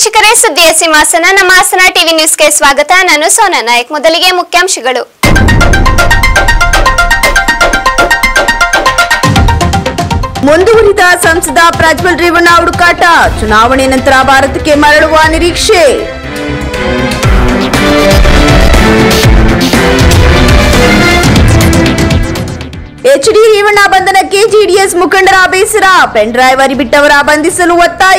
ವೀಕ್ಷಕರೇ ಸುದ್ದಿಯ ಸಿಂಹಾಸನ ನಮ್ಮ ಹಾಸನ ಟಿವಿ ನ್ಯೂಸ್ಗೆ ಸ್ವಾಗತ ನಾನು ಸೋನಾ ನಾಯಕ್ ಮೊದಲಿಗೆ ಮುಖ್ಯಾಂಶಗಳು ಮುಂದುವರಿದ ಸಂಸದ ಪ್ರಜ್ವಲ್ ರೇವಣ್ಣ ಹುಡುಕಾಟ ಚುನಾವಣೆ ನಂತರ ಭಾರತಕ್ಕೆ ಮರಳುವ ನಿರೀಕ್ಷೆ ಎಚ್ ಡಿ ರೇವಣ್ಣ ಬಂಧನಕ್ಕೆ ಜೆಡಿಎಸ್ ಮುಖಂಡರ ಬೇಸರ ಪೆನ್ ಡ್ರೈವ್ ಅರಿಬಿಟ್ಟವರ ಬಂಧಿಸಲು ಒತ್ತಾಯ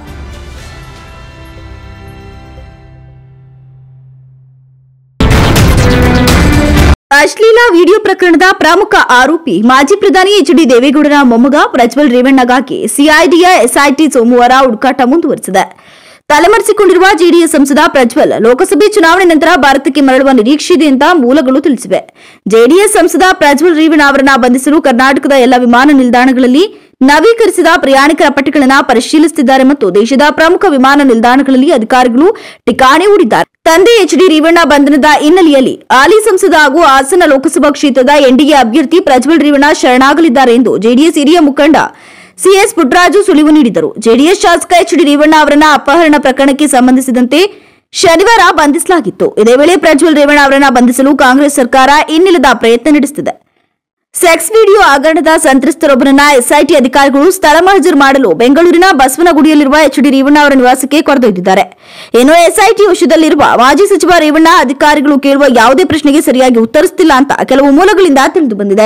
ಅಶ್ಲೀಲ ವಿಡಿಯೋ ಪ್ರಕರಣದ ಪ್ರಮುಖ ಆರೋಪಿ ಮಾಜಿ ಪ್ರಧಾನಿ ಎಚ್ ಡಿ ದೇವೇಗೌಡರ ಮೊಮ್ಮಗ ಪ್ರಜ್ವಲ್ ರೇವಣ್ಣಗಾಗಿ ಸಿಐಡಿಯ ಎಸ್ಐಟಿ ಸೋಮವಾರ ಹುಡುಕಾಟ ಮುಂದುವರೆಸಿದೆ ತಲೆಮರೆಸಿಕೊಂಡಿರುವ ಜೆಡಿಎಸ್ ಸಂಸದ ಪ್ರಜ್ವಲ್ ಲೋಕಸಭೆ ಚುನಾವಣೆ ನಂತರ ಭಾರತಕ್ಕೆ ಮರಳುವ ನಿರೀಕ್ಷೆ ಇದೆ ಅಂತ ಮೂಲಗಳು ತಿಳಿಸಿವೆ ಜೆಡಿಎಸ್ ಸಂಸದ ಪ್ರಜ್ವಲ್ ರೇವಣ್ಣ ಅವರನ್ನ ಬಂಧಿಸಲು ಕರ್ನಾಟಕದ ಎಲ್ಲ ವಿಮಾನ ನಿಲ್ದಾಣಗಳಲ್ಲಿ ನವೀಕರಿಸಿದ ಪ್ರಯಾಣಿಕರ ಪಟ್ಟಿಗಳನ್ನು ಪರಿಶೀಲಿಸುತ್ತಿದ್ದಾರೆ ಮತ್ತು ದೇಶದ ಪ್ರಮುಖ ವಿಮಾನ ನಿಲ್ದಾಣಗಳಲ್ಲಿ ಅಧಿಕಾರಿಗಳು ಠಿಕಾಣೆ ಹೂಡಿದ್ದಾರೆ ತಂದೆ ಎಚ್ ಡಿ ರೇವಣ್ಣ ಬಂಧನದ ಹಿನ್ನೆಲೆಯಲ್ಲಿ ಹಾಲಿ ಸಂಸದ ಹಾಗೂ ಹಾಸನ ಲೋಕಸಭಾ ಕ್ಷೇತ್ರದ ಎನ್ಡಿಎ ಅಭ್ಯರ್ಥಿ ಪ್ರಜ್ವಲ್ ರೇವಣ್ಣ ಶರಣಾಗಲಿದ್ದಾರೆ ಎಂದು ಜೆಡಿಎಸ್ ಹಿರಿಯ ಮುಖಂಡ ಸಿಎಸ್ ಪುಟ್ಟರಾಜು ಸುಳಿವು ನೀಡಿದರು ಜೆಡಿಎಸ್ ಶಾಸಕ ಎಚ್ ಡಿ ರೇವಣ್ಣ ಅವರನ್ನ ಅಪಹರಣ ಪ್ರಕರಣಕ್ಕೆ ಸಂಬಂಧಿಸಿದಂತೆ ಶನಿವಾರ ಬಂಧಿಸಲಾಗಿತ್ತು ಇದೇ ವೇಳೆ ಪ್ರಜ್ವಲ್ ರೇವಣ್ಣ ಅವರನ್ನ ಬಂಧಿಸಲು ಕಾಂಗ್ರೆಸ್ ಸರ್ಕಾರ ಇನ್ನಿಲ್ಲದ ಪ್ರಯತ್ನ ನಡೆಸುತ್ತಿದೆ ಸೆಕ್ಸ್ ವಿಡಿಯೋ ಹಗರಣದ ಸಂತ್ರಸ್ತರೊಬ್ಬರನ್ನ ಎಸ್ಐಟಿ ಅಧಿಕಾರಿಗಳು ಸ್ಥಳ ಮಹಜರು ಮಾಡಲು ಬೆಂಗಳೂರಿನ ಬಸವನಗುಡಿಯಲ್ಲಿರುವ ಎಚ್ ಡಿ ರೇವಣ್ಣ ಅವರ ನಿವಾಸಕ್ಕೆ ಕರೆದೊಯ್ದಿದ್ದಾರೆ ಇನ್ನು ಎಸ್ಐಟಿ ವಶದಲ್ಲಿರುವ ಮಾಜಿ ಸಚಿವ ರೇವಣ್ಣ ಅಧಿಕಾರಿಗಳು ಕೇಳುವ ಯಾವುದೇ ಪ್ರಶ್ನೆಗೆ ಸರಿಯಾಗಿ ಉತ್ತರಿಸುತ್ತಿಲ್ಲ ಅಂತ ಕೆಲವು ಮೂಲಗಳಿಂದ ತಿಳಿದು ಬಂದಿದೆ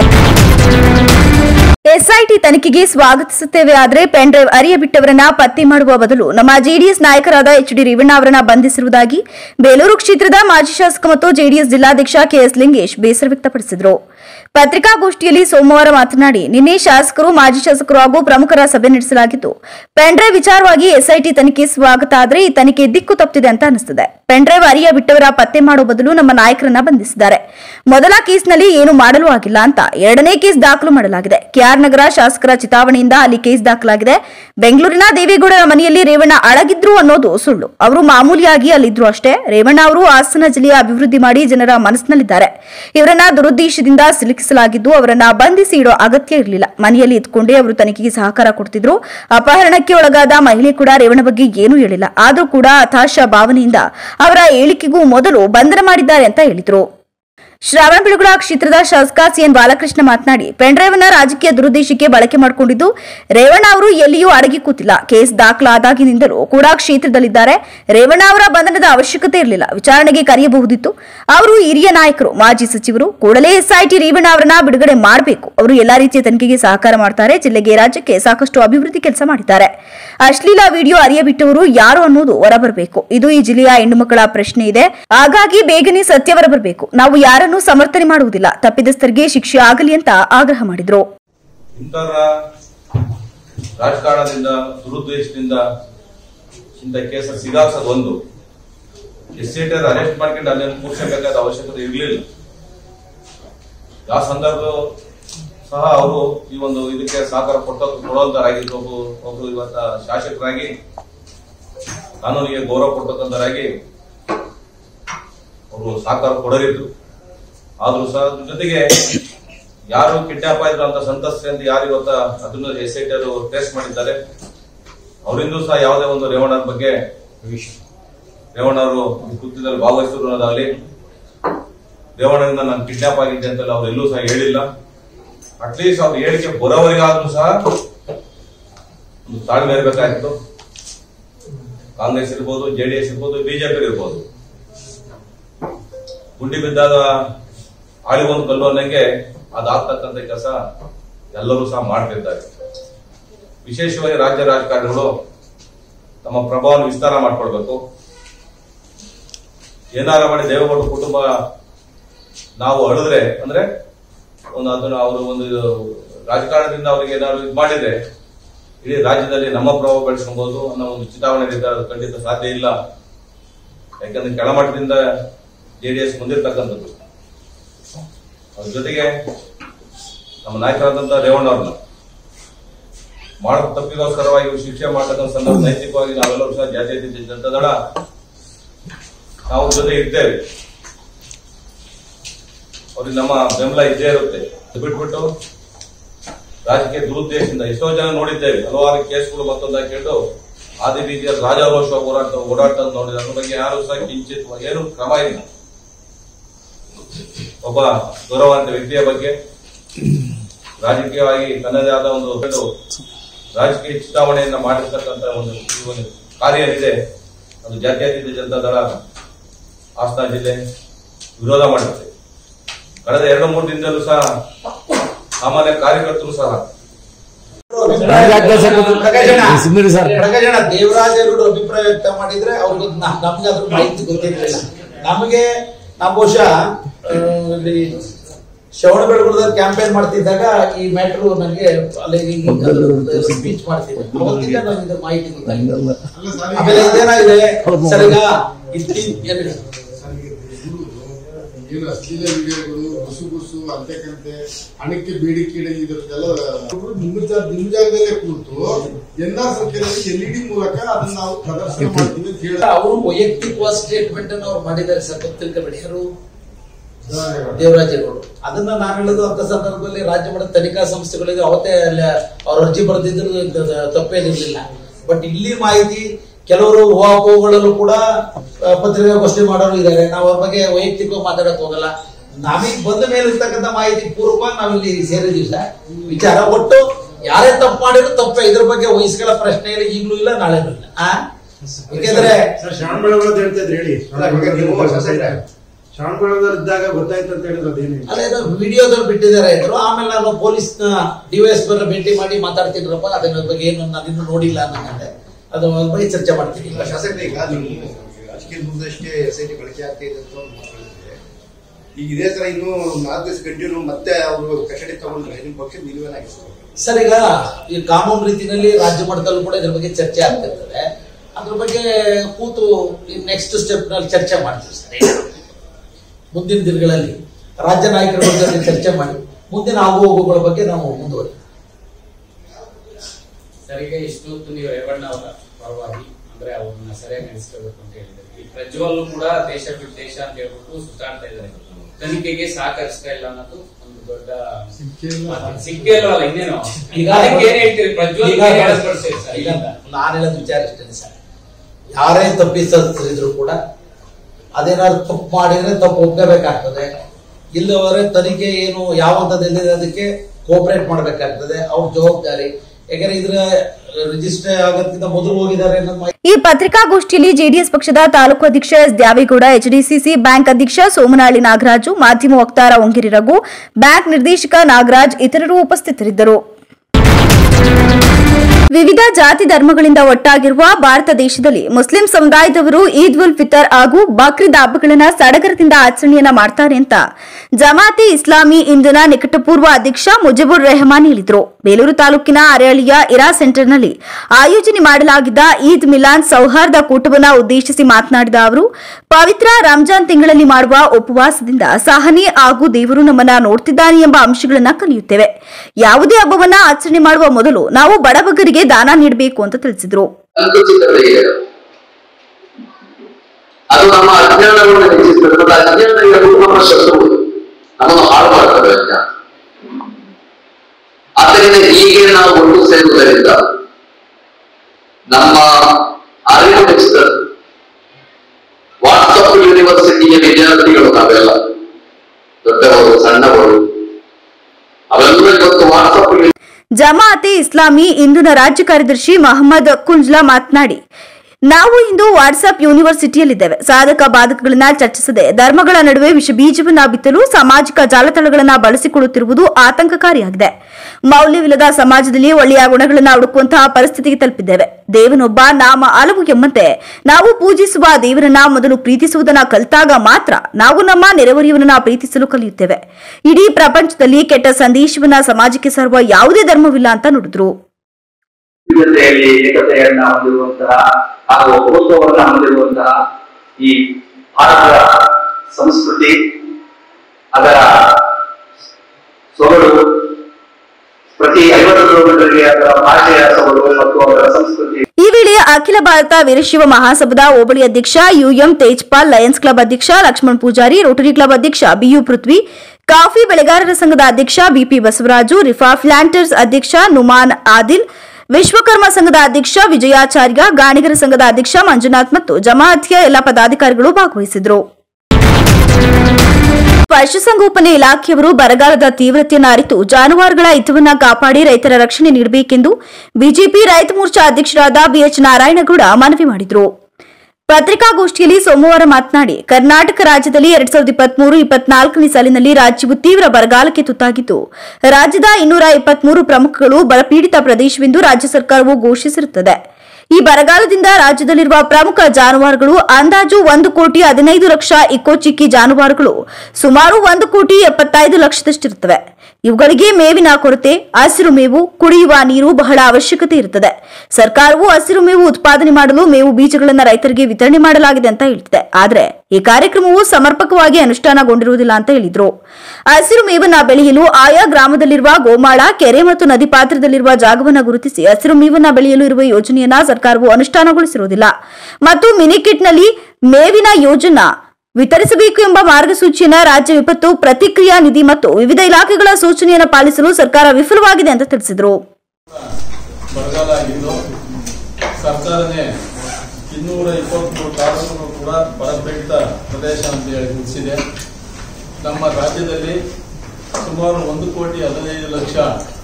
ಎಸ್ಐಟಿ ತನಿಖೆಗೆ ಸ್ವಾಗತಿಸುತ್ತೇವೆ ಆದರೆ ಪೆನ್ ಡ್ರೈವ್ ಅರಿಯ ಬಿಟ್ಟವರನ್ನ ಪತ್ತೆ ಮಾಡುವ ಬದಲು ನಮ್ಮ ಜೆಡಿಎಸ್ ನಾಯಕರಾದ ಎಚ್ ಡಿ ರೇವಣ್ಣ ಅವರನ್ನ ಬಂಧಿಸಿರುವುದಾಗಿ ಬೇಲೂರು ಕ್ಷೇತ್ರದ ಮಾಜಿ ಶಾಸಕ ಮತ್ತು ಜೆಡಿಎಸ್ ಜಿಲ್ಲಾಧ್ಯಕ್ಷ ಕೆಎಸ್ ಲಿಂಗೇಶ್ ಬೇಸರ ವ್ಯಕ್ತಪಡಿಸಿದರು ಪತ್ರಿಕಾಗೋಷ್ಠಿಯಲ್ಲಿ ಸೋಮವಾರ ಮಾತನಾಡಿ ನಿನ್ನೆ ಶಾಸಕರು ಮಾಜಿ ಶಾಸಕರು ಹಾಗೂ ಪ್ರಮುಖರ ಸಭೆ ನಡೆಸಲಾಗಿದ್ದು ಪೆನ್ ಡ್ರೈವ್ ವಿಚಾರವಾಗಿ ಎಸ್ಐಟಿ ತನಿಖೆ ಸ್ವಾಗತ ಆದರೆ ಈ ತನಿಖೆ ದಿಕ್ಕು ತಪ್ಪಿದೆ ಅಂತ ಅನಿಸುತ್ತದೆ ಪೆನ್ ಡ್ರೈವ್ ಅರಿಯ ಬಿಟ್ಟವರ ಪತ್ತೆ ಮಾಡುವ ಬದಲು ನಮ್ಮ ನಾಯಕರನ್ನ ಬಂಧಿಸಿದ್ದಾರೆ ಮೊದಲ ಕೇಸ್ನಲ್ಲಿ ಏನು ಮಾಡಲು ಆಗಿಲ್ಲ ಅಂತ ಎರಡನೇ ಕೇಸ್ ದಾಖಲು ಮಾಡಲಾಗಿದೆ ಕೆಆರ್ ನಗರ ಶಾಸಕರ ಚಿತಾವಣೆಯಿಂದ ಅಲ್ಲಿ ಕೇಸ್ ದಾಖಲಾಗಿದೆ ಬೆಂಗಳೂರಿನ ದೇವೇಗೌಡರ ಮನೆಯಲ್ಲಿ ರೇವಣ್ಣ ಅಡಗಿದ್ರು ಅನ್ನೋದು ಸುಳ್ಳು ಅವರು ಮಾಮೂಲಿಯಾಗಿ ಅಲ್ಲಿದ್ರು ಅಷ್ಟೇ ರೇವಣ್ಣ ಅವರು ಹಾಸನ ಜಿಲ್ಲೆಯ ಅಭಿವೃದ್ಧಿ ಮಾಡಿ ಜನರ ಮನಸ್ಸಿನಲ್ಲಿದ್ದಾರೆ ಇವರನ್ನ ದುರುದ್ದೇಶದಿಂದ ಸಿಲುಕಿಸಲಾಗಿದ್ದು ಅವರನ್ನ ಬಂಧಿಸಿ ಇಡೋ ಅಗತ್ಯ ಇರಲಿಲ್ಲ ಮನೆಯಲ್ಲಿ ಇದ್ಕೊಂಡೇ ಅವರು ತನಿಖೆಗೆ ಸಹಕಾರ ಕೊಡ್ತಿದ್ರು ಅಪಹರಣಕ್ಕೆ ಒಳಗಾದ ಮಹಿಳೆ ಕೂಡ ರೇವಣ್ಣ ಬಗ್ಗೆ ಏನೂ ಹೇಳಿಲ್ಲ ಆದರೂ ಕೂಡ ಹತಾಶ ಭಾವನೆಯಿಂದ ಅವರ ಹೇಳಿಕೆಗೂ ಮೊದಲು ಬಂಧನ ಮಾಡಿದ್ದಾರೆ ಅಂತ ಹೇಳಿದ್ರು ಶ್ರಾವಣಬೆಳಗೊಳ ಕ್ಷೇತ್ರದ ಶಾಸಕ ಸಿಎನ್ ಬಾಲಕೃಷ್ಣ ಮಾತನಾಡಿ ಪೆನ್ಡ್ರೈವ್ ಅನ್ನ ರಾಜಕೀಯ ದುರುದ್ದೇಶಕ್ಕೆ ಬಳಕೆ ಮಾಡಿಕೊಂಡಿದ್ದು ರೇವಣ್ಣ ಅವರು ಎಲ್ಲಿಯೂ ಅಡಗಿ ಕೂತಿಲ್ಲ ಕೇಸ್ ದಾಖಲಾದಾಗಿನಿಂದಲೂ ಕೂಡ ಕ್ಷೇತ್ರದಲ್ಲಿದ್ದಾರೆ ರೇವಣ್ಣ ಅವರ ಬಂಧನದ ಅವಶ್ಯಕತೆ ಇರಲಿಲ್ಲ ವಿಚಾರಣೆಗೆ ಕರೆಯಬಹುದಿತ್ತು ಅವರು ಹಿರಿಯ ನಾಯಕರು ಮಾಜಿ ಸಚಿವರು ಕೂಡಲೇ ಎಸ್ಐಟಿ ರೇವಣ್ಣ ಅವರನ್ನ ಬಿಡುಗಡೆ ಮಾಡಬೇಕು ಅವರು ಎಲ್ಲಾ ರೀತಿಯ ತನಿಖೆಗೆ ಸಹಕಾರ ಮಾಡ್ತಾರೆ ಜಿಲ್ಲೆಗೆ ರಾಜ್ಯಕ್ಕೆ ಸಾಕಷ್ಟು ಅಭಿವೃದ್ಧಿ ಕೆಲಸ ಮಾಡಿದ್ದಾರೆ ಅಶ್ಲೀಲ ವಿಡಿಯೋ ಅರಿಯಬಿಟ್ಟವರು ಯಾರು ಅನ್ನೋದು ಹೊರಬರಬೇಕು ಇದು ಈ ಜಿಲ್ಲೆಯ ಹೆಣ್ಣು ಮಕ್ಕಳ ಪ್ರಶ್ನೆ ಇದೆ ಹಾಗಾಗಿ ಬೇಗನೆ ಸತ್ಯ ಹೊರಬರಬೇಕು ನಾವು ಯಾರನ್ನು ಸಮರ್ಥನೆ ಮಾಡುವುದಿಲ್ಲ ತಪ್ಪಿದಸ್ಥರಿಗೆ ಶಿಕ್ಷೆ ಆಗಲಿ ಅಂತ ಆಗ್ರಹ ಮಾಡಿದ್ರು ಇಂಥವ್ರ ರಾಜಕಾರಣದಿಂದ ದುರುದ್ದೇಶದಿಂದ ಇಂಥ ಕೇಸ ಸಿಗಾಕ್ಸೋದು ಒಂದು ಎಸ್ ಸಿ ಅರೆಸ್ಟ್ ಮಾಡ್ಕೊಂಡು ಅಲ್ಲಿ ಕೂರ್ಸಬೇಕಾದ ಅವಶ್ಯಕತೆ ಇರಲಿಲ್ಲ ಯಾವ ಸಂದರ್ಭ ಸಹ ಅವರು ಈ ಒಂದು ಇದಕ್ಕೆ ಸಹಕಾರ ಕೊಟ್ಟ ಕೊಡುವಂತರಾಗಿದ್ರು ಒಬ್ಬ ಒಬ್ಬರು ಇವತ್ತ ಶಾಸಕರಾಗಿ ಕಾನೂನಿಗೆ ಗೌರವ ಕೊಡ್ತಕ್ಕಂಥರಾಗಿ ಅವರು ಸಹಕಾರ ಕೊಡಲಿದ್ರು ಆದ್ರೂ ಸಹ ಅದ್ರ ಜೊತೆಗೆ ಯಾರು ಕಿಡ್ನಾಪ್ ಆಯ್ತು ಅಂತ ಸಂತಸ್ತೆ ಅಂತ ಯಾರು ಇವತ್ತ ಅದನ್ನ ಎಸ್ ಐ ಟಿ ಅವರು ಟೆಸ್ಟ್ ಮಾಡಿದ್ದಾರೆ ಅವರಿಂದೂ ಸಹ ಯಾವುದೇ ಒಂದು ರೇವಣ್ಣ ಬಗ್ಗೆ ರೇವಣ್ಣ ಅವರು ಕೃತ್ಯದಲ್ಲಿ ಭಾಗವಹಿಸಿದ್ರು ಅನ್ನೋದಾಗ್ಲಿ ರೇವಣ್ಣನಿಂದ ನಾನು ಕಿಡ್ನಾಪ್ ಆಗಿದ್ದೆ ಅಂತೆಲ್ಲ ಅವ್ರು ಎಲ್ಲೂ ಸಹ ಹೇಳಿಲ್ಲ ಅಟ್ಲೀಸ್ಟ್ ಅವ್ರ ಹೇಳಿಕೆ ಬರೋವರೆಗಾದ್ರೂ ಸಹ ಒಂದು ತಾಳ್ಮೆ ಇರಬೇಕಾಗಿತ್ತು ಕಾಂಗ್ರೆಸ್ ಇರ್ಬೋದು ಜೆಡಿಎಸ್ ಇರ್ಬೋದು ಬಿಜೆಪಿ ಇರ್ಬೋದು ಗುಂಡಿ ಬಿದ್ದಾಗ ಆಳಿಗೊಂದು ಕಲ್ಲು ಅನ್ನಂಗೆ ಅದಾಗ್ತಕ್ಕಂಥ ಕೆಲಸ ಎಲ್ಲರೂ ಸಹ ಮಾಡ್ತಿದ್ದಾರೆ ವಿಶೇಷವಾಗಿ ರಾಜ್ಯ ರಾಜಕಾರಣಿಗಳು ತಮ್ಮ ಪ್ರಭಾವವನ್ನು ವಿಸ್ತಾರ ಮಾಡ್ಕೊಳ್ಬೇಕು ಏನಾರ ಮಾಡಿ ದೇವೇಗೌಡ ಕುಟುಂಬ ನಾವು ಅಳಿದ್ರೆ ಅಂದ್ರೆ ಒಂದು ಅದನ್ನ ಅವರು ಒಂದು ರಾಜಕಾರಣದಿಂದ ಅವರಿಗೆ ಏನಾದ್ರು ಇದು ಮಾಡಿದ್ರೆ ಇಡೀ ರಾಜ್ಯದಲ್ಲಿ ನಮ್ಮ ಪ್ರಭಾವ ಬೆಳೆಸ್ಕೊಬಹುದು ಅನ್ನೋ ಒಂದು ಚಿತಾವಣೆ ಇದೆ ಅದು ಖಂಡಿತ ಸಾಧ್ಯ ಇಲ್ಲ ಯಾಕಂದ್ರೆ ಕೆಳಮಟ್ಟದಿಂದ ಜೆಡಿಎಸ್ ಮುಂದಿರ್ತಕ್ಕಂಥದ್ದು ಅದ್ರ ಜೊತೆಗೆ ನಮ್ಮ ನಾಯಕರಾದಂತ ರೇವಣ್ಣ ಅವ್ರನ್ನ ಮಾಡೋ ತಪ್ಪಿಗೋಸ್ಕರವಾಗಿ ಇವ್ರು ಶಿಕ್ಷೆ ಮಾಡತಕ್ಕಂಥ ಸಂದರ್ಭ ನೈತಿಕವಾಗಿ ನಾವೆಲ್ಲರೂ ಸಹ ಜಾತ್ಯತೀತ ಜನತಾ ದಳ ನಾವು ಅವ್ರ ಜೊತೆ ಇರ್ತೇವೆ ಅವ್ರಿಗೆ ನಮ್ಮ ಬೆಂಬಲ ಇದ್ದೇ ಇರುತ್ತೆ ಅದು ಬಿಟ್ಬಿಟ್ಟು ರಾಜಕೀಯ ದುರುದ್ದೇಶದಿಂದ ಎಷ್ಟೋ ಜನ ನೋಡಿದ್ದೇವೆ ಹಲವಾರು ಕೇಸ್ಗಳು ಮತ್ತೊಂದು ಹಾಕೊಂಡು ಆದಿ ಬೀದಿಯಲ್ಲಿ ರಾಜಾರೋಷ ಓಡಾಟ ಓಡಾಟ ನೋಡಿದ್ರೆ ಅದ್ರ ಬಗ್ಗೆ ಯಾರು ಸಹ ಕಿಂಚಿತ್ ಏನು ಕ್ರಮ ಇಲ್ಲ ಒಬ್ಬ ಗೌರವಾನ್ವಿತ ವ್ಯಕ್ತಿಯ ಬಗ್ಗೆ ರಾಜಕೀಯವಾಗಿ ತನ್ನದೇ ಆದ ಒಂದು ಒಂದು ರಾಜಕೀಯ ಚುನಾವಣೆಯನ್ನ ಮಾಡಿರ್ತಕ್ಕಂಥ ಒಂದು ಈ ಒಂದು ಕಾರ್ಯ ಏನಿದೆ ಅದು ಜಾತ್ಯತೀತ ಜನತಾ ದಳ ಹಾಸನ ಜಿಲ್ಲೆ ವಿರೋಧ ಮಾಡುತ್ತೆ ಕಳೆದ ಎರಡು ಮೂರು ದಿನದಲ್ಲೂ ಸಹ ಸಾಮಾನ್ಯ ಕಾರ್ಯಕರ್ತರು ಸಹ ಸುಮ್ಮನೆ ಸರ್ ಪ್ರಕರಣ ದೇವರಾಜರು ಅಭಿಪ್ರಾಯ ವ್ಯಕ್ತ ಮಾಡಿದ್ರೆ ಅವ್ರಿಗೆ ನ- ನಮ್ಗೆ ಅದ್ರ ಮಾಹಿತಿ ಗೊತ್ತಿರಲಿಲ್ಲ ನಮಗೆ ನಾವು ಬಹುಶಃ ಆ, ಇಲ್ಲಿ ಶ್ರವಣ ಬೆಳಗುಳದಲ್ಲಿ ಕ್ಯಾಂಪೇನ್ ಮಾಡ್ತಿದ್ದಾಗ ಈ ಮ್ಯಾಟ್ರು ನನಗೆ ಅಲ್ಲಿ ಸ್ಪೀಚ್ ಮಾಡ್ತಿದ್ದೆ ಅವತ್ತಿಂದ ನನಗೆ ಇದ್ರ ಮಾಹಿತಿ ಗೊತ್ತಾಗಿಲ್ಲ ಆಮೇಲೆ ಇದೇನಾಗಿದೆ ಸರ್ ಈಗ ಇತ್ತೀ- ಏನು- ಏನು ಅಶ್ಲೀಲ ವಿಡಿಯೋಗಳು ಗುಸು ಅಂತೆಕಂತೆ ಹಣಕ್ಕೆ ಬೇಡಿಕೆ ಇದ್ರದ್ದೆಲ್ಲ ನಿಮ್ಮ ಜಾ- ನಿಮ್ಮ ಜಾಗದಲ್ಲೇ ಕೂತು ಎನ್ ಆರ್ ಸರ್ಕಲಲ್ಲಿ ಎಲ್ ಇ ಡಿ ಮೂಲಕ ಅದನ್ನ ನಾವು ಪ್ರದರ್ಶನ ಮಾಡ್ತೀವಿ ಅಂತ ಹೇಳಿ ಅವರು ವೈಯಕ್ತಿಕವಾದ ಸ್ಟೇಟ್ಮೆಂಟ್ ಅನ್ನು ಅವ್ರು ಮಾಡಿದ್ದಾರೆ ಸರ್ ಗೊತ್ತಿಲ್ಕಬೇಡಿ ಯಾರು ದೇವರಾಜೇಗೌಡರು ಅದನ್ನ ನಾನು ಹೇಳೋದು ಅಂತ ಸಂದರ್ಭದಲ್ಲಿ ರಾಜ್ಯ ಮಟ್ಟದ ತನಿಖಾ ಸಂಸ್ಥೆಗಳಿಗೆ ಅವತ್ತೇ ಅಲ್ಲಿ ಅವ್ರ ಅರ್ಜಿ ಬರೆದಿದ್ರು ದ- ತಪ್ಪೇನಿರ್ಲಿಲ್ಲ ಬಟ್ ಇಲ್ಲಿ ಮಾಹಿತಿ ಕೆಲವರು ಊಹಾಪೋಹಗಳಲ್ಲೂ ಕೂಡ ಆ, ಪತ್ರಿಕಾಗೋಷ್ಠಿ ಮಾಡೋರು ಇದ್ದಾರೆ ನಾವು ಅವ್ರ ಬಗ್ಗೆ ವೈಯಕ್ತಿಕವಾಗಿ ಮಾತಾಡಕ್ ಹೋಗಲ್ಲ ನಾವೀಗ ಬಂದ ಮೇಲೆ ಇರ್ತಕ್ಕಂಥ ಮಾಹಿತಿ ಪೂರ್ವಕವಾಗಿ ನಾವಿಲ್ಲಿ ಸೇರಿದೀವಿ ಸರ್ ವಿಚಾರ ಒಟ್ಟು ಯಾರೇ ತಪ್ಪು ಮಾಡಿದ್ರು ತಪ್ಪೇ ಇದ್ರ ಬಗ್ಗೆ ವಹಿಸ್ಕೊಳ್ಳೋ ಪ್ರಶ್ನೆ ಇಲ್ಲ ಈಗಲೂ ಇಲ್ಲ ನಾಳೆನೂ ಇಲ್ಲ ಆ ಯಾಕೆಂದ್ರೆ ಸರ್ ಶ್ರವಣ ಬೆಳಗೊಳದ ಹೇಳ್ತಾ ಇದ್ರಿ ಹೇಳಿ ಶ್ರವಣ ಬೆಳಗೊಳದಲ್ಲಿ ಇದ್ದಾಗ ಗೊತ್ತಾಯ್ತು ಅಂತ ಹೇಳಿದ್ರೆ ಅದೇನಿಲ್ಲ ಅಲ್ಲ ಇದು ವಿಡಿಯೋದಲ್ಲಿ ಬಿಟ್ಟಿದ್ದಾರೆ ಅಂದ್ರು ಆಮೇಲೆ ನಾನು ಪೊಲೀಸ್ ಡಿವೈಎಸ್ ಬರ ಭೇಟಿ ಮಾಡಿ ಮಾತಾಡ್ತಿದ್ರಪ್ಪ ಅದನ್ನ ಬಗ್ಗೆ ಏನು ನಾನು ಇನ್ನೂ ನೋಡಿಲ್ಲ ಅನ್ನಂತೆ ಅದ್ರ ಬಗ್ಗೆ ಚರ್ಚೆ ಮಾಡ್ತೀನಿ ಇಲ್ಲ ಶಾಸಕರೇ ಈಗ ನೀವು ರಾಜಕೀಯ ಮುಂದಷ್ಟೇ ಎಸ್ ಐ ಟಿ ಬಳಕೆ ಆಗ್ತಿದೆ ಅಂತ ಒಂದು ಮಾತಾಡಿದ್ರೆ ಈಗ ಇದೇ ತರ ಇನ್ನು ನಾಲ್ಕು ದಿವಸ ಕಂಟಿನ್ಯೂ ಮತ್ತೆ ಅವರು ಕಸ್ಟಡಿ ತಗೊಂಡ್ರೆ ನಿಮ್ ಪಕ್ಷ ನಿಲುವೇನಾಗಿರ್ತದೆ ಸರ್ ಈಗ ಈ ಕಾನೂನು ರೀತಿಯಲ್ಲಿ ರಾಜ್ಯ ಮಟ್ಟದಲ್ಲೂ ಕೂಡ ಇದ್ರ ಬಗ್ಗೆ ಚರ್ಚೆ ಆಗ್ತಿರ್ತದೆ ಅದ್ರ ಬಗ್ಗೆ ಕೂತು ನೆಕ್ಸ್ಟ್ ಸ್ಟೆಪ್ ನಲ್ಲಿ ಚರ್ಚೆ ಮಾಡ್ತೀವಿ ಸರ್ ಈಗ. ಮುಂದಿನ ದಿನಗಳಲ್ಲಿ ರಾಜ್ಯ ನಾಯಕರ ಬಗ್ಗೆ ಚರ್ಚೆ ಮಾಡಿ ಮುಂದಿನ ಆಗು ಹೋಗುಗಳ ಬಗ್ಗೆ ನಾವು ಮುಂದುವರಿ ಸರಿಗೆ ಇಷ್ಟು ಹೊತ್ತು ನೀವು ರೇವಣ್ಣ ಅವರ ಪರವಾಗಿ ಅಂದ್ರೆ ಅವ್ರನ್ನ ಸರಿಯಾಗಿ ನಡೆಸ್ಕೋಬೇಕು ಅಂತ ಹೇಳಿದ್ರೆ ಈ ಪ್ರಜ್ವಲ್ ಕೂಡ ದೇಶ ಬಿಟ್ಟು ದೇಶ ಅಂತ ಹೇಳ್ಬಿಟ್ಟು ಸುತ್ತಾಡ್ತಾ ಇದ್ದಾರೆ ತನಿಖೆಗೆ ಸಹಕರಿಸ್ತಾ ಇಲ್ಲ ಅನ್ನೋದು ಒಂದು ದೊಡ್ಡ ಮಾತು. ಸಿಕ್ಕೇ ಇಲ್ವಲ್ಲ ಇನ್ನೇನು ಈಗ ಅದಕ್ಕೆ ಏನ್ ಹೇಳ್ತೀರಿ ಪ್ರಜ್ವಲ್ ಈಗ ಏನ್ ಹೇಳಿಸ್ಕೊಡ್ತೀರಿ ಸರ್ ಈಗ ಇಲ್ಲಿಂದ? ನಾನು ಹೇಳೋದು ವಿಚಾರ ಇಷ್ಟೇ ಸರ್ ಯಾರೇ ತಪ್ಪಿಸಿದ್ರು ಕೂಡ ಅದೇನಾದ್ರು ತಪ್ಪು ಮಾಡಿದ್ರೆ ತಪ್ಪು ಒಪ್ಕೋಬೇಕಾಗ್ತದೆ ಇಲ್ಲವರೆ ತನಿಖೆ ಏನು ಯಾವ ಹಂತದಲ್ಲಿದೆ ಅದಕ್ಕೆ ಕೋಪರೇಟ್ ಮಾಡಬೇಕಾಗ್ತದೆ ಅವ್ರ ಜವಾಬ್ದಾರಿ ಯಾಕಂದ್ರೆ ಇದ್ರ ರಿಜಿಸ್ಟರ್ ಆಗೋದಕ್ಕಿಂತ ಮೊದಲು ಹೋಗಿದ್ದಾರೆ ಅನ್ನೋ ಮಾಹಿತಿ ಈ ಪತ್ರಿಕಾಗೋಷ್ಠಿಯಲ್ಲಿ ಜೆಡಿಎಸ್ ಪಕ್ಷದ ತಾಲೂಕು ಅಧ್ಯಕ್ಷ ಎಸ್ ದ್ಯಾವೇಗೌಡ ಎಚ್ಡಿಸಿಸಿ ಬ್ಯಾಂಕ್ ಅಧ್ಯಕ್ಷ ಸೋಮನಾಳಿ ನಾಗರಾಜು ಮಾಧ್ಯಮ ವಕ್ತಾರ ಒಂಗಿರಿ ರಘು ಬ್ಯಾಂಕ್ ನಿರ್ದೇಶಕ ನಾಗರಾಜ್ ಇತರರು ಉಪಸ್ಥಿತರಿದ್ದರು ವಿವಿಧ ಜಾತಿ ಧರ್ಮಗಳಿಂದ ಒಟ್ಟಾಗಿರುವ ಭಾರತ ದೇಶದಲ್ಲಿ ಮುಸ್ಲಿಂ ಸಮುದಾಯದವರು ಈದ್ ಉಲ್ ಫಿತರ್ ಹಾಗೂ ಬಕ್ರೀದ್ ಹಬ್ಬಗಳನ್ನ ಸಡಗರದಿಂದ ಆಚರಣೆಯನ್ನ ಮಾಡ್ತಾರೆ ಅಂತ ಜಮಾತಿ ಇಸ್ಲಾಮಿ ಇಂದಿನ ನಿಕಟಪೂರ್ವ ಅಧ್ಯಕ್ಷ ಮುಜಿಬುರ್ ರೆಹಮಾನ್ ಹೇಳಿದರು ಬೇಲೂರು ತಾಲೂಕಿನ ಅರಳಿಯ ಇರಾ ಸೆಂಟರ್ನಲ್ಲಿ ಆಯೋಜನೆ ಮಾಡಲಾಗಿದ್ದ ಈದ್ ಮಿಲಾನ್ ಸೌಹಾರ್ದ ಕೂಟವನ್ನು ಉದ್ದೇಶಿಸಿ ಮಾತನಾಡಿದ ಅವರು ಪವಿತ್ರ ರಂಜಾನ್ ತಿಂಗಳಲ್ಲಿ ಮಾಡುವ ಉಪವಾಸದಿಂದ ಸಹನೆ ಹಾಗೂ ದೇವರು ನಮ್ಮನ್ನ ನೋಡ್ತಿದ್ದಾನೆ ಎಂಬ ಅಂಶಗಳನ್ನ ಕಲಿಯುತ್ತೇವೆ ಯಾವುದೇ ಹಬ್ಬವನ್ನ ಆಚರಣೆ ಮಾಡುವ ಮೊದಲು ನಾವು ಬಡಬಗರಿಗೆ ದಾನ ನೀಡಬೇಕು ಅಂತ ತಿಳಿಸಿದರು ಸಂಕುಚಿತತೆ ಇದೆ ಅದು ನಮ್ಮ ಅಜ್ಞಾನವನ್ನು ಹೆಚ್ಚಿಸ್ತದೆ ಮತ್ತು ಅಜ್ಞಾನ ಇರಬಹುದು ನಮ್ಮ ಶತ್ರು ನಮ್ಮನ್ನು ಹಾಳು ಮಾಡ್ತದೆ ಅಜ್ಞಾನ ಆದ್ದರಿಂದ ಹೀಗೆ ನಾವು ಒಟ್ಟು ಸೇರುವುದರಿಂದ ನಮ್ಮ ಅರಿವು ಹೆಚ್ಚುತ್ತದೆ ವಾಟ್ಸಪ್ ಯೂನಿವರ್ಸಿಟಿಯ ವಿದ್ಯಾರ್ಥಿಗಳು ನಾವೆಲ್ಲ ದೊಡ್ಡವರು ಸಣ್ಣವರು ಅವೆಲ್ಲ ಇವತ್ತು ವಾಟ್ಸಪ್ ಜಮಾಅತೆ ಇಸ್ಲಾಮಿ ಇಂದಿನ ರಾಜ್ಯ ಕಾರ್ಯದರ್ಶಿ ಮಹಮ್ಮದ್ ಕುಂಜ್ಲಾ ಮಾತನಾಡಿ ನಾವು ಇಂದು ವಾಟ್ಸ್ಆಪ್ ಯೂನಿವರ್ಸಿಟಿಯಲ್ಲಿದ್ದೇವೆ ಸಾಧಕ ಬಾಧಕಗಳನ್ನ ಚರ್ಚಿಸದೆ ಧರ್ಮಗಳ ನಡುವೆ ವಿಷಬೀಜವನ್ನ ಬಿತ್ತಲು ಸಾಮಾಜಿಕ ಜಾಲತಾಣಗಳನ್ನ ಬಳಸಿಕೊಳ್ಳುತ್ತಿರುವುದು ಆತಂಕಕಾರಿಯಾಗಿದೆ ಮೌಲ್ಯವಿಲ್ಲದ ಸಮಾಜದಲ್ಲಿ ಒಳ್ಳೆಯ ಗುಣಗಳನ್ನ ಹುಡುಕುವಂತಹ ಪರಿಸ್ಥಿತಿಗೆ ತಲುಪಿದ್ದೇವೆ ದೇವನೊಬ್ಬ ನಾಮ ಹಲವು ಎಂಬಂತೆ ನಾವು ಪೂಜಿಸುವ ದೇವರನ್ನ ಮೊದಲು ಪ್ರೀತಿಸುವುದನ್ನ ಕಲಿತಾಗ ಮಾತ್ರ ನಾವು ನಮ್ಮ ನೆರೆಹೊರೆಯವರನ್ನ ಪ್ರೀತಿಸಲು ಕಲಿಯುತ್ತೇವೆ ಇಡೀ ಪ್ರಪಂಚದಲ್ಲಿ ಕೆಟ್ಟ ಸಂದೇಶವನ್ನ ಸಮಾಜಕ್ಕೆ ಸಾರುವ ಯಾವುದೇ ಧರ್ಮವಿಲ್ಲ ಅಂತ ನುಡಿದ್ರು ವಿವಿಧತೆಯಲ್ಲಿ ಏಕತೆಯನ್ನ ಹೊಂದಿರುವಂತಹ ಹಾಗೂ ಬಹುತ್ವವನ್ನ ಹೊಂದಿರುವಂತಹ ಈ ಭಾರತದ ಸಂಸ್ಕೃತಿ ಅದರ ಸೊಗಡು ಪ್ರತಿ ಐವತ್ತು ಕಿಲೋಮೀಟರ್ಗೆ ಅದರ ಭಾಷೆಯ ಸೊಗಡು ಮತ್ತು ಅದರ ಸಂಸ್ಕೃತಿ ಈ ವೇಳೆ ಅಖಿಲ ಭಾರತ ವೀರಶೈವ ಮಹಾಸಭಾದ ಹೋಬಳಿ ಅಧ್ಯಕ್ಷ ಯುಎಂ ತೇಜ್ಪಾಲ್ ಲಯನ್ಸ್ ಕ್ಲಬ್ ಅಧ್ಯಕ್ಷ ಲಕ್ಷ್ಮಣ್ ಪೂಜಾರಿ ರೋಟರಿ ಕ್ಲಬ್ ಅಧ್ಯಕ್ಷ ಬಿಯು ಪೃಥ್ವಿ ಕಾಫಿ ಬೆಳೆಗಾರರ ಸಂಘದ ಅಧ್ಯಕ್ಷ ಬಿಪಿ ಬಸವರಾಜು ರಿಫಾ ಫ್ಲಾಂಟರ್ಸ್ ಅಧ್ಯಕ್ಷ ನುಮಾನ್ ಆದಿಲ್ ವಿಶ್ವಕರ್ಮ ಸಂಘದ ಅಧ್ಯಕ್ಷ ವಿಜಯಾಚಾರ್ಯ ಗಾಣಿಗರ ಸಂಘದ ಅಧ್ಯಕ್ಷ ಮಂಜುನಾಥ್ ಮತ್ತು ಜಮಾಅತಿಯ ಎಲ್ಲ ಪದಾಧಿಕಾರಿಗಳು ಭಾಗವಹಿಸಿದರು ಪಶುಸಂಗೋಪನೆ ಇಲಾಖೆಯವರು ಬರಗಾಲದ ತೀವ್ರತೆಯನ್ನು ಅರಿತು ಜಾನುವಾರುಗಳ ಹಿತವನ್ನ ಕಾಪಾಡಿ ರೈತರ ರಕ್ಷಣೆ ನೀಡಬೇಕೆಂದು ಬಿಜೆಪಿ ರೈತ ಮೋರ್ಚಾ ಅಧ್ಯಕ್ಷರಾದ ಬಿಎಚ್ ನಾರಾಯಣಗೌಡ ಮನವಿ ಮಾಡಿದರು ಪತ್ರಿಕಾಗೋಷ್ಠಿಯಲ್ಲಿ ಸೋಮವಾರ ಮಾತನಾಡಿ ಕರ್ನಾಟಕ ರಾಜ್ಯದಲ್ಲಿ ಎರಡ್ ಸಾವಿರದ ಇಪ್ಪತ್ಮೂರು ಇಪ್ಪತ್ನಾಲ್ಕನೇ ಸಾಲಿನಲ್ಲಿ ರಾಜ್ಯವು ತೀವ್ರ ಬರಗಾಲಕ್ಕೆ ತುತ್ತಾಗಿದ್ದು ರಾಜ್ಯದ ಇನ್ನೂರ ಇಪ್ಪತ್ಮೂರು ಪ್ರಮುಖಗಳು ಬರಪೀಡಿತ ಪ್ರದೇಶವೆಂದು ರಾಜ್ಯ ಸರ್ಕಾರವು ಘೋಷಿಸಿರುತ್ತದೆ ಈ ಬರಗಾಲದಿಂದ ರಾಜ್ಯದಲ್ಲಿರುವ ಪ್ರಮುಖ ಜಾನುವಾರುಗಳು ಅಂದಾಜು ಒಂದು ಕೋಟಿ ಹದಿನೈದು ಲಕ್ಷ ಇಕೋಚಿಕ್ಕಿ ಜಾನುವಾರುಗಳು ಸುಮಾರು ಒಂದು ಕೋಟಿ ಎಪ್ಪತ್ತೈದು ಲಕ್ಷದಷ್ಟಿರುತ್ತವೆ ಇವುಗಳಿಗೆ ಮೇವಿನ ಕೊರತೆ ಹಸಿರು ಮೇವು ಕುಡಿಯುವ ನೀರು ಬಹಳ ಅವಶ್ಯಕತೆ ಇರುತ್ತದೆ ಸರ್ಕಾರವು ಹಸಿರು ಮೇವು ಉತ್ಪಾದನೆ ಮಾಡಲು ಮೇವು ಬೀಜಗಳನ್ನು ರೈತರಿಗೆ ವಿತರಣೆ ಮಾಡಲಾಗಿದೆ ಅಂತ ಹೇಳ್ತಿದೆ ಆದರೆ ಈ ಕಾರ್ಯಕ್ರಮವು ಸಮರ್ಪಕವಾಗಿ ಅನುಷ್ಠಾನಗೊಂಡಿರುವುದಿಲ್ಲ ಅಂತ ಹೇಳಿದ್ರು ಹಸಿರು ಮೇವನ್ನ ಬೆಳೆಯಲು ಆಯಾ ಗ್ರಾಮದಲ್ಲಿರುವ ಗೋಮಾಳ ಕೆರೆ ಮತ್ತು ನದಿ ಪಾತ್ರದಲ್ಲಿರುವ ಜಾಗವನ್ನು ಗುರುತಿಸಿ ಹಸಿರು ಮೇವನ್ನ ಬೆಳೆಯಲು ಇರುವ ಯೋಜನೆಯನ್ನ ಸರ್ಕಾರವು ಅನುಷ್ಠಾನಗೊಳಿಸಿರುವುದಿಲ್ಲ ಮತ್ತು ಮಿನಿಕಿಟ್ನಲ್ಲಿ ಮೇವಿನ ಯೋಜನಾ ವಿತರಿಸಬೇಕು ಎಂಬ ಮಾರ್ಗಸೂಚಿಯನ್ನ ರಾಜ್ಯ ವಿಪತ್ತು ಪ್ರತಿಕ್ರಿಯಾ ನಿಧಿ ಮತ್ತು ವಿವಿಧ ಇಲಾಖೆಗಳ ಸೂಚನೆಯನ್ನು ಪಾಲಿಸಲು ಸರ್ಕಾರ ವಿಫಲವಾಗಿದೆ ಅಂತ ತಿಳಿಸಿದರು ಬರಗಾಲ ಆಗಿದ್ದು ಸರ್ಕಾರನೇ ಇನ್ನೂರ ಇಪ್ಪತ್ಮೂರು ತಾಲೂಕುಗಳು ಕೂಡ ಬರಪೀಡಿತ ಪ್ರದೇಶ ಅಂತ ಹೇಳಿ ಗುರುತಿಸಿದೆ ನಮ್ಮ ರಾಜ್ಯದಲ್ಲಿ ಸುಮಾರು ಒಂದು ಕೋಟಿ ಹದಿನೈದು ಲಕ್ಷ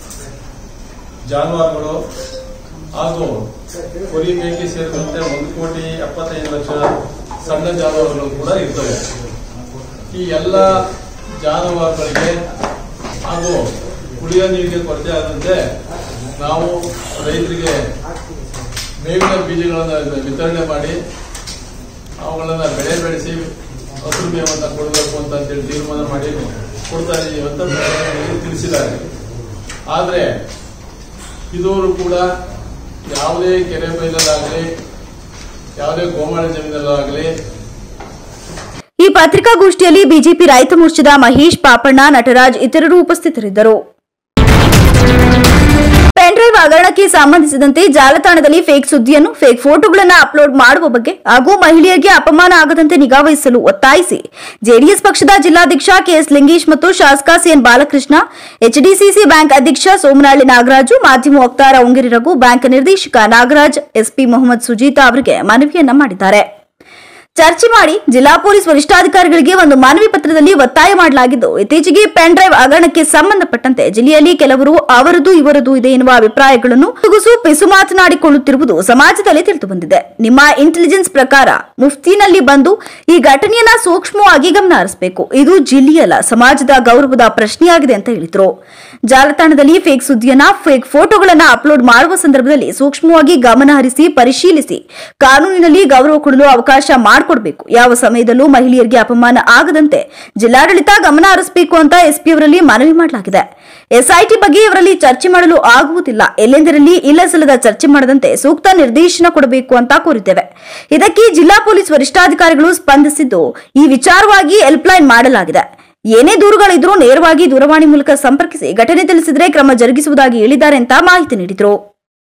ಜಾನುವಾರುಗಳು ಹಾಗೂ ಕುರಿ ಮೇಕೆ ಸೇರಿದಂತೆ ಒಂದು ಕೋಟಿ ಎಪ್ಪತ್ತೈದು ಲಕ್ಷ ಸಣ್ಣ ಜಾನುವಾರುಗಳು ಕೂಡ ಇರ್ತವೆ ಈ ಎಲ್ಲ ಜಾನುವಾರುಗಳಿಗೆ ಹಾಗೂ ಕುಡಿಯೋ ನೀರಿಗೆ ಕೊರತೆ ಆದಂತೆ ನಾವು ರೈತರಿಗೆ ಮೇವಿನ ಬೀಜಗಳನ್ನು ವಿತರಣೆ ಮಾಡಿ ಅವುಗಳನ್ನು ಬೆಳೆ ಬೆಳೆಸಿ ಹಸಿರು ಮೇವನ್ನು ಕೊಡಬೇಕು ಅಂತ ಹೇಳಿ ತೀರ್ಮಾನ ಮಾಡಿ ಕೊಡ್ತಾ ಇದ್ದೀವಿ ಅಂತ ಪ್ರಧಾನಿಗಳು ತಿಳಿಸಿದ್ದಾರೆ ಆದರೆ ಇದುವರು ಕೂಡ ಯಾವುದೇ ಕೆರೆ ಬೈಲಲ್ಲಾಗಲಿ ಯಾವುದೇ ಗೋಮಾಳ ಜಮೀನಲ್ಲಾಗಲಿ ಈ ಪತ್ರಿಕಾಗೋಷ್ಠಿಯಲ್ಲಿ ಬಿಜೆಪಿ ರೈತ ಮೋರ್ಚಾದ ಮಹೇಶ್ ಪಾಪಣ್ಣ ನಟರಾಜ್ ಇತರರು ಉಪಸ್ಥಿತರಿದ್ದರು ಪೆನ್ಡ್ರೈವ್ ಹಗರಣಕ್ಕೆ ಸಂಬಂಧಿಸಿದಂತೆ ಜಾಲತಾಣದಲ್ಲಿ ಫೇಕ್ ಸುದ್ದಿಯನ್ನು ಫೇಕ್ ಫೋಟೋಗಳನ್ನು ಅಪ್ಲೋಡ್ ಮಾಡುವ ಬಗ್ಗೆ ಹಾಗೂ ಮಹಿಳೆಯರಿಗೆ ಅಪಮಾನ ಆಗದಂತೆ ನಿಗಾವಹಿಸಲು ಒತ್ತಾಯಿಸಿ ಜೆಡಿಎಸ್ ಪಕ್ಷದ ಜಿಲ್ಲಾಧ್ಯಕ್ಷ ಕೆಎಸ್ ಲಿಂಗೇಶ್ ಮತ್ತು ಶಾಸಕ ಸಿಎನ್ ಬಾಲಕೃಷ್ಣ ಎಚ್ಡಿಸಿಸಿ ಬ್ಯಾಂಕ್ ಅಧ್ಯಕ್ಷ ಸೋಮನಹಳ್ಳಿ ನಾಗರಾಜು ಮಾಧ್ಯಮ ವಕ್ತಾರ ಉಂಗಿರಿ ರಘು ಬ್ಯಾಂಕ್ ನಿರ್ದೇಶಕ ನಾಗರಾಜ್ ಎಸ್ಪಿ ಮೊಹಮ್ಮದ್ ಸುಜೀತಾ ಅವರಿಗೆ ಮನವಿಯನ್ನ ಮಾಡಿದ್ದಾರೆ ಚರ್ಚೆ ಮಾಡಿ ಜಿಲ್ಲಾ ಪೊಲೀಸ್ ವರಿಷ್ಠಾಧಿಕಾರಿಗಳಿಗೆ ಒಂದು ಮನವಿ ಪತ್ರದಲ್ಲಿ ಒತ್ತಾಯ ಮಾಡಲಾಗಿದ್ದು ಇತ್ತೀಚೆಗೆ ಪೆನ್ ಡ್ರೈವ್ ಹಗರಣಕ್ಕೆ ಸಂಬಂಧಪಟ್ಟಂತೆ ಜಿಲ್ಲೆಯಲ್ಲಿ ಕೆಲವರು ಅವರದು ಇವರದು ಇದೆ ಎನ್ನುವ ಅಭಿಪ್ರಾಯಗಳನ್ನು ತುಗುಸು ಪಿಸು ಮಾತನಾಡಿಕೊಳ್ಳುತ್ತಿರುವುದು ಸಮಾಜದಲ್ಲಿ ತಿಳಿದು ಬಂದಿದೆ ನಿಮ್ಮ ಇಂಟೆಲಿಜೆನ್ಸ್ ಪ್ರಕಾರ ಮುಫ್ತಿನಲ್ಲಿ ಬಂದು ಈ ಘಟನೆಯನ್ನ ಸೂಕ್ಷ್ಮವಾಗಿ ಗಮನ ಹರಿಸಬೇಕು ಇದು ಜಿಲ್ಲೆಯಲ್ಲ ಸಮಾಜದ ಗೌರವದ ಪ್ರಶ್ನೆಯಾಗಿದೆ ಅಂತ ಹೇಳಿದ್ರು ಜಾಲತಾಣದಲ್ಲಿ ಫೇಕ್ ಸುದ್ದಿಯನ್ನ ಫೇಕ್ ಫೋಟೋಗಳನ್ನ ಅಪ್ಲೋಡ್ ಮಾಡುವ ಸಂದರ್ಭದಲ್ಲಿ ಸೂಕ್ಷ್ಮವಾಗಿ ಗಮನ ಹರಿಸಿ ಪರಿಶೀಲಿಸಿ ಕಾನೂನಿನಲ್ಲಿ ಗೌರವ ಕೊಡಲು ಅವಕಾಶ ಮಾಡಿಕೊಡ್ಬೇಕು ಯಾವ ಸಮಯದಲ್ಲೂ ಮಹಿಳೆಯರಿಗೆ ಅಪಮಾನ ಆಗದಂತೆ ಜಿಲ್ಲಾಡಳಿತ ಗಮನ ಹರಿಸಬೇಕು ಅಂತ ಎಸ್ಪಿ ಅವರಲ್ಲಿ ಮನವಿ ಮಾಡಲಾಗಿದೆ ಎಸ್ಐಟಿ ಬಗ್ಗೆ ಇವರಲ್ಲಿ ಚರ್ಚೆ ಮಾಡಲು ಆಗುವುದಿಲ್ಲ ಎಲ್ಲೆಂದರಲ್ಲಿ ಇಲ್ಲಸಲ್ಲದ ಚರ್ಚೆ ಮಾಡದಂತೆ ಸೂಕ್ತ ನಿರ್ದೇಶನ ಕೊಡಬೇಕು ಅಂತ ಕೋರಿದ್ದೇವೆ ಇದಕ್ಕೆ ಜಿಲ್ಲಾ ಪೊಲೀಸ್ ವರಿಷ್ಠಾಧಿಕಾರಿಗಳು ಸ್ಪಂದಿಸಿದ್ದು ಈ ವಿಚಾರವಾಗಿ ಹೆಲ್ಪ್ಲೈನ್ ಮಾಡಲಾಗಿದೆ ಏನೇ ದೂರುಗಳಿದ್ರೂ ನೇರವಾಗಿ ದೂರವಾಣಿ ಮೂಲಕ ಸಂಪರ್ಕಿಸಿ ಘಟನೆ ತಿಳಿಸಿದರೆ ಕ್ರಮ ಜರುಗಿಸುವುದಾಗಿ ಹೇಳಿದ್ದಾರೆ ಅಂತ ಮಾಹಿತಿ ನೀಡಿದರು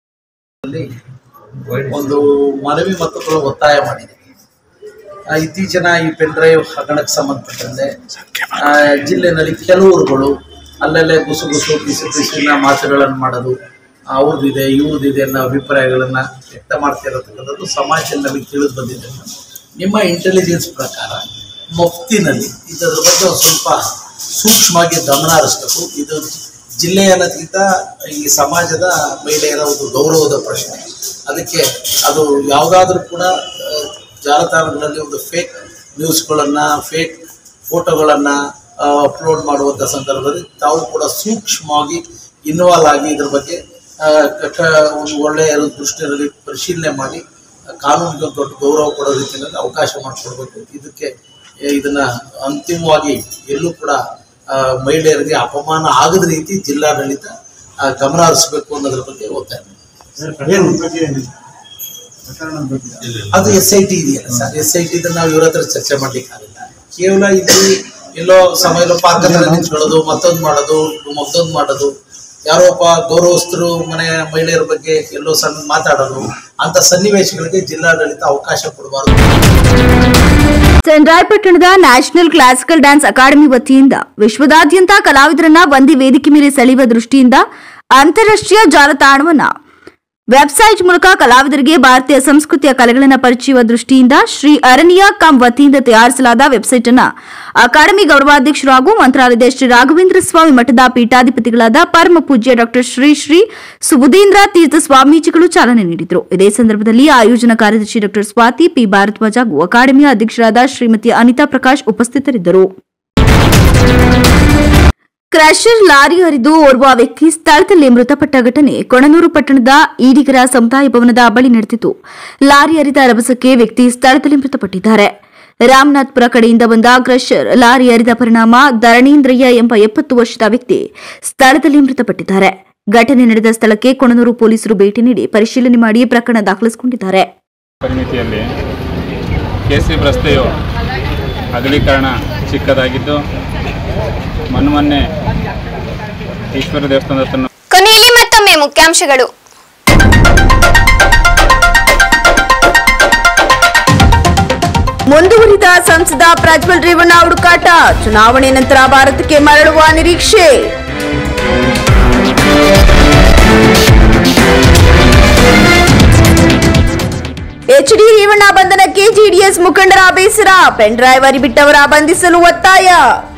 ಒಂದು ಮನವಿ ಮತ್ತು ಕೂಡ ಒತ್ತಾಯ ಮಾಡಿದೆ ಆ, ಇತ್ತೀಚಿನ ಈ ಪೆನ್ ಡ್ರೈವ್ ಹಗರಣಕ್ಕೆ ಸಂಬಂಧಪಟ್ಟಂತೆ ಆ, ಜಿಲ್ಲೆನಲ್ಲಿ ಕೆಲವರುಗಳು ಅಲ್ಲಲ್ಲೇ ಗುಸು ಗುಸು ಪಿಸಿ ಪಿಸಿನ ಮಾತುಗಳನ್ನು ಮಾಡೋದು ಅವ್ರದ್ದಿದೆ ಇವ್ರದ್ದಿದೆ ಅನ್ನೋ ಅಭಿಪ್ರಾಯಗಳನ್ನು ವ್ಯಕ್ತ ಮಾಡ್ತಿರತಕ್ಕಂಥದ್ದು ಸಮಾಜದಲ್ಲಿ ನಮಗೆ ತಿಳಿದು ಬಂದಿದೆ ನಿಮ್ಮ ಇಂಟೆಲಿಜೆನ್ಸ್ ಪ್ರಕಾರ ಮುಫ್ತಿನಲ್ಲಿ ಇದರ ಬಗ್ಗೆ ಒಂದು ಸ್ವಲ್ಪ ಸೂಕ್ಷ್ಮವಾಗಿ ಗಮನ ಹರಿಸ್ಬೇಕು ಇದು ಜಿಲ್ಲೆಯ ಅನ್ನೋದಕ್ಕಿಂತ ಈ ಸಮಾಜದ ಮಹಿಳೆಯರ ಒಂದು ಗೌರವದ ಪ್ರಶ್ನೆ ಅದಕ್ಕೆ ಅದು ಯಾವುದಾದ್ರೂ ಕೂಡ ಆ, ಜಾಲತಾಣಗಳಲ್ಲಿ ಒಂದು ಫೇಕ್ ನ್ಯೂಸ್ಗಳನ್ನು ಫೇಕ್ ಫೋಟೋಗಳನ್ನು ಅಪ್ಲೋಡ್ ಮಾಡುವಂಥ ಸಂದರ್ಭದಲ್ಲಿ ತಾವು ಕೂಡ ಸೂಕ್ಷ್ಮವಾಗಿ ಇನ್ವಾಲ್ವ್ ಆಗಿ ಇದ್ರ ಬಗ್ಗೆ ಆ, ಕ- ಕ- ಒಂದು ಒಳ್ಳೆಯ ದೃಷ್ಟಿಯಲ್ಲಿ ಪರಿಶೀಲನೆ ಮಾಡಿ ಕಾನೂನಿಗೆ ಒಂದು ದೊಡ್ಡ ಗೌರವ ಕೊಡೋ ರೀತಿಯಲ್ಲಿ ಅವಕಾಶ ಮಾಡಿಕೊಡ್ಬೇಕು ಇದಕ್ಕೆ ಏ, ಇದನ್ನ ಅಂತಿಮವಾಗಿ ಎಲ್ಲೂ ಕೂಡ ಆ, ಮಹಿಳೆಯರಿಗೆ ಅಪಮಾನ ಆಗದ ರೀತಿ ಜಿಲ್ಲಾಡಳಿತ ಆ, ಗಮನ ಹರಿಸಬೇಕು ಅನ್ನೋದ್ರ ಬಗ್ಗೆ ಒತ್ತಾಯ ಅದು ಎಸ್ ಐ ಟಿ ಇದೆಯಲ್ಲ ಸರ್ ಎಸ್ ಐ ಟಿ ನಾವು ಇವ್ರ ಹತ್ರ ಚರ್ಚೆ ಮಾಡ್ಲಿಕ್ಕೆ ಆಗಲ್ಲ ಕೇವಲ ಇಲ್ಲಿ ಎಲ್ಲೋ ಸಮಯ ಎಲ್ಲೋ ಪಾರ್ಕ್ ಹತ್ರ ನಿಂತ್ಕೊಳ್ಳೋದು ಮತ್ತೊಂದು ಮಾಡೋದು ಮತ್ತೊಂದು ಮಾಡೋದು ಯಾರೋ ಒಬ್ಬ ಗೌರವಸ್ಥರು ಮನೆ ಮಹಿಳೆಯರ ಬಗ್ಗೆ ಎಲ್ಲೋ ಸಣ್ಣ ಮಾತಾಡೋದು ಅಂತ ಸನ್ನಿವೇಶಗಳಿಗೆ ಜಿಲ್ಲಾಡಳಿತ ಅವಕಾಶ ಕೊಡಬಾರದು ಚಂದ್ರಾಯಪಟ್ಟಣದ ನ್ಯಾಷನಲ್ ಕ್ಲಾಸಿಕಲ್ ಡ್ಯಾನ್ಸ್ ಅಕಾಡೆಮಿ ವತಿಯಿಂದ ವಿಶ್ವದಾದ್ಯಂತ ಕಲಾವಿದರನ್ನ ಒಂದೇ ವೇದಿಕೆ ಮೇಲೆ ಸೆಳೆಯುವ ದೃಷ್ಟಿಯಿಂದ ಅಂತಾರಾಷ್ಟ್ರೀಯ ಜಾಲತಾಣವನ್ನ ವೆಬ್ಸೈಟ್ ಮೂಲಕ ಕಲಾವಿದರಿಗೆ ಭಾರತೀಯ ಸಂಸ್ಕೃತಿಯ ಕಲೆಗಳನ್ನು ಪರಿಚಯುವ ದೃಷ್ಟಿಯಿಂದ ಶ್ರೀ ಅರಣ್ಯ ಕಂ ವತಿಯಿಂದ ತಯಾರಿಸಲಾದ ವೆಬ್ಸೈಟ್ ಅನ್ನ ಅಕಾಡೆಮಿ ಗೌರವಾಧ್ಯಕ್ಷರು ಹಾಗೂ ಮಂತ್ರಾಲಯದ ಶ್ರೀ ರಾಘವೇಂದ್ರ ಸ್ವಾಮಿ ಮಠದ ಪೀಠಾಧಿಪತಿಗಳಾದ ಪರಮ ಪೂಜ್ಯ ಡಾಕ್ಟರ್ ಶ್ರೀ ಶ್ರೀ ಸುಬುಧೇಂದ್ರ ತೀರ್ಥ ಸ್ವಾಮೀಜಿಗಳು ಚಾಲನೆ ನೀಡಿದರು ಇದೇ ಸಂದರ್ಭದಲ್ಲಿ ಆಯೋಜನಾ ಕಾರ್ಯದರ್ಶಿ ಡಾಕ್ಟರ್ ಸ್ವಾತಿ ಪಿ ಭಾರದ್ವಾಜ್ ಹಾಗೂ ಅಕಾಡೆಮಿಯ ಅಧ್ಯಕ್ಷರಾದ ಶ್ರೀಮತಿ ಅನಿತಾ ಪ್ರಕಾಶ್ ಉಪಸ್ಥಿತರಿದ್ದರು ಕ್ರ್ಯಾಶರ್ ಲಾರಿ ಹರಿದು ಓರ್ವ ವ್ಯಕ್ತಿ ಸ್ಥಳದಲ್ಲಿ ಮೃತಪಟ್ಟ ಘಟನೆ ಕೊಣನೂರು ಪಟ್ಟಣದ ಈಡಿಗರ ಸಮುದಾಯ ಭವನದ ಬಳಿ ನಡೆದಿತ್ತು ಲಾರಿ ಹರಿದ ರಭಸಕ್ಕೆ ವ್ಯಕ್ತಿ ಸ್ಥಳದಲ್ಲಿ ಮೃತಪಟ್ಟಿದ್ದಾರೆ ರಾಮನಾಥ್ಪುರ ಕಡೆಯಿಂದ ಬಂದ ಕ್ರಷರ್ ಲಾರಿ ಹರಿದ ಪರಿಣಾಮ ಧರಣೀಂದ್ರಯ್ಯ ಎಂಬ ಎಪ್ಪತ್ತು ವರ್ಷದ ವ್ಯಕ್ತಿ ಸ್ಥಳದಲ್ಲಿ ಮೃತಪಟ್ಟಿದ್ದಾರೆ ಘಟನೆ ನಡೆದ ಸ್ಥಳಕ್ಕೆ ಕೊಣನೂರು ಪೊಲೀಸರು ಭೇಟಿ ನೀಡಿ ಪರಿಶೀಲನೆ ಮಾಡಿ ಪ್ರಕರಣ ದಾಖಲಿಸಿಕೊಂಡಿದ್ದಾರೆ ಪರಿಮಿತಿಯಲ್ಲಿ ಕೆಸಿಎಫ್ ರಸ್ತೆಯು ಅಗಲೀಕರಣ ಚಿಕ್ಕದಾಗಿದ್ದು ಮೊನ್ನೆ ಮೊನ್ನೆ ಈಶ್ವರ ದೇವಸ್ಥಾನದ ಹತ್ರ ಕೊನೆಯಲ್ಲಿ ಮತ್ತೊಮ್ಮೆ ಮುಖ್ಯಾಂಶಗಳು ಮುಂದುವರಿದ ಸಂಸದ ಪ್ರಜ್ವಲ್ ರೇವಣ್ಣ ಹುಡುಕಾಟ ಚುನಾವಣೆ ನಂತರ ಭಾರತಕ್ಕೆ ಮರಳುವ ನಿರೀಕ್ಷೆ ಎಚ್ಡಿ ರೇವಣ್ಣ ಬಂಧನಕ್ಕೆ ಜೆಡಿಎಸ್ ಮುಖಂಡರ ಬೇಸರ ಪೆನ್ ಡ್ರೈವ್ ಅರಿಬಿಟ್ಟವರ ಬಂಧಿಸಲು ಒತ್ತಾಯ